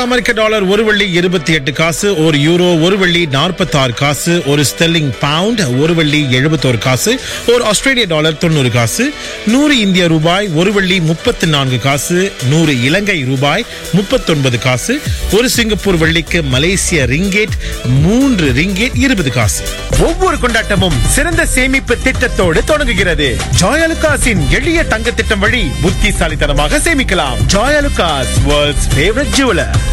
அமெரிக்க dollar ஒரு வெள்ளி இருபத்தி எட்டு காசு ஒரு யூரோ ஒரு வெள்ளி நாற்பத்தி ஆறு காசு ஒரு ஸ்டெல்லிங் பவுண்ட் ஒரு வெள்ளி எழுபத்தோரு காசு ஒரு ஆஸ்திரேலிய டாலர் தொண்ணூறு காசு நூறு இந்திய ரூபாய் ஒரு வெள்ளி முப்பத்தி நான்கு காசு நூறு இலங்கை ரூபாய் முப்பத்தொன்பது காசு ஒரு சிங்கப்பூர் வெள்ளிக்கு மலேசிய ரிங்கேட் மூன்று ரிங்கேட் இருபது காசு ஒவ்வொரு கொண்டாட்டமும் சிறந்த சேமிப்பு திட்டத்தோடு தொடங்குகிறது ஜாயலுகாஸின் எளிய தங்க திட்டம் வழி புத்திசாலித்தனமாக சேமிக்கலாம் ஜாயலுகாஸ் வேர்ல்ட்ஸ் ஃபேவரட் ஜுவலர்